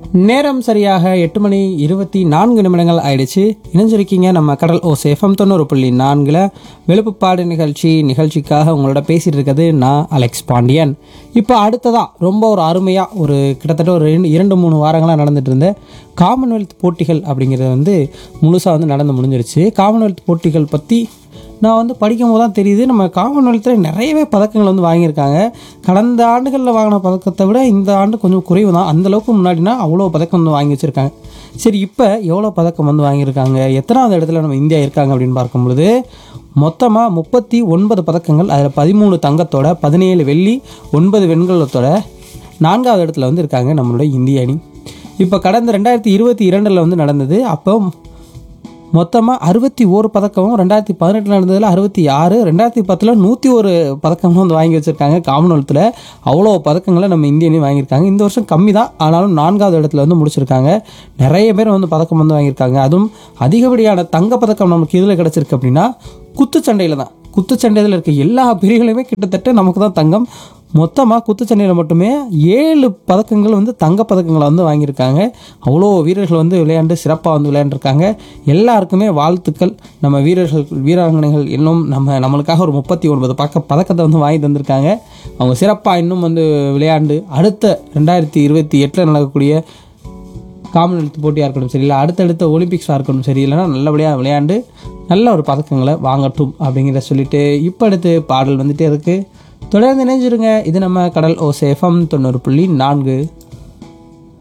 நேரம் சரியாக எட்டு மணி இருபத்தி நான்கு நிமிடங்கள் ஆயிடுச்சு இணைஞ்சிருக்கீங்க நம்ம கடல் ஓ சேஃபம் தொண்ணூறு புள்ளி நான்கில் வெளுப்புப்பாடு நிகழ்ச்சி நிகழ்ச்சிக்காக உங்களோட பேசிட்டு இருக்கிறது நான் அலெக்ஸ் பாண்டியன் இப்போ அடுத்ததா ரொம்ப ஒரு அருமையாக ஒரு கிட்டத்தட்ட ஒரு ரெண்டு இரண்டு மூணு வாரங்களாக நடந்துட்டு இருந்த காமன்வெல்த் போட்டிகள் அப்படிங்கிறது வந்து முழுசாக வந்து நடந்து முடிஞ்சிருச்சு காமன்வெல்த் போட்டிகள் பற்றி நான் வந்து படிக்கும் போது தான் தெரியுது நம்ம காமன்வெல்த்தில் நிறையவே பதக்கங்கள் வந்து வாங்கியிருக்காங்க கடந்த ஆண்டுகளில் வாங்கின பதக்கத்தை விட இந்த ஆண்டு கொஞ்சம் குறைவு தான் அந்தளவுக்கு முன்னாடினா அவ்வளோ பதக்கம் வந்து வாங்கி வச்சுருக்காங்க சரி இப்போ எவ்வளோ பதக்கம் வந்து வாங்கியிருக்காங்க எத்தனாவது இடத்துல நம்ம இந்தியா இருக்காங்க அப்படின்னு பார்க்கும் பொழுது மொத்தமாக முப்பத்தி ஒன்பது பதக்கங்கள் அதில் பதிமூணு தங்கத்தோட பதினேழு வெள்ளி ஒன்பது வெண்கலத்தோட நான்காவது இடத்துல வந்து இருக்காங்க நம்மளுடைய இந்திய அணி இப்போ கடந்த ரெண்டாயிரத்தி இருபத்தி இரண்டில் வந்து நடந்தது அப்போ மொத்தமாக அறுபத்தி ஓரு பதக்கமும் ரெண்டாயிரத்தி பதினெட்டில் நடந்ததில் அறுபத்தி ஆறு ரெண்டாயிரத்தி பத்தில் நூற்றி ஒரு பதக்கமும் வந்து வாங்கி வச்சுருக்காங்க காமன்வெல்த்தில் அவ்வளோ பதக்கங்களை நம்ம இந்திய அணி வாங்கியிருக்காங்க இந்த வருஷம் கம்மி தான் ஆனாலும் நான்காவது இடத்துல வந்து முடிச்சிருக்காங்க நிறைய பேர் வந்து பதக்கம் வந்து வாங்கியிருக்காங்க அதுவும் அதிகப்படியான தங்க பதக்கம் நமக்கு இதில் கிடச்சிருக்கு அப்படின்னா குத்துச்சண்டையில் தான் குத்துச்சண்டையில் இருக்க எல்லா பிரிவுகளுமே கிட்டத்தட்ட நமக்கு தான் தங்கம் மொத்தமாக குத்துச்சண்டையில் மட்டுமே ஏழு பதக்கங்கள் வந்து தங்க பதக்கங்களை வந்து வாங்கியிருக்காங்க அவ்வளோ வீரர்கள் வந்து விளையாண்டு சிறப்பாக வந்து விளையாண்டுருக்காங்க எல்லாருக்குமே வாழ்த்துக்கள் நம்ம வீரர்கள் வீராங்கனைகள் இன்னும் நம்ம நம்மளுக்காக ஒரு முப்பத்தி ஒன்பது பக்க பதக்கத்தை வந்து வாங்கி தந்திருக்காங்க அவங்க சிறப்பாக இன்னும் வந்து விளையாண்டு அடுத்த ரெண்டாயிரத்தி இருபத்தி எட்டில் நடக்கக்கூடிய காமன்வெல்த் போட்டியாக இருக்கட்டும் சரி இல்லை அடுத்தடுத்த ஒலிம்பிக்ஸாக இருக்கட்டும் சரி இல்லைன்னா நல்லபடியாக விளையாண்டு நல்ல ஒரு பதக்கங்களை வாங்கட்டும் அப்படிங்கிறத சொல்லிட்டு இப்போ அடுத்து பாடல் வந்துட்டே இருக்குது தொடர்ந்து இணைஞ்சிருங்க இது நம்ம கடல் ஓ சேஃபம் தொண்ணூறு புள்ளி நான்கு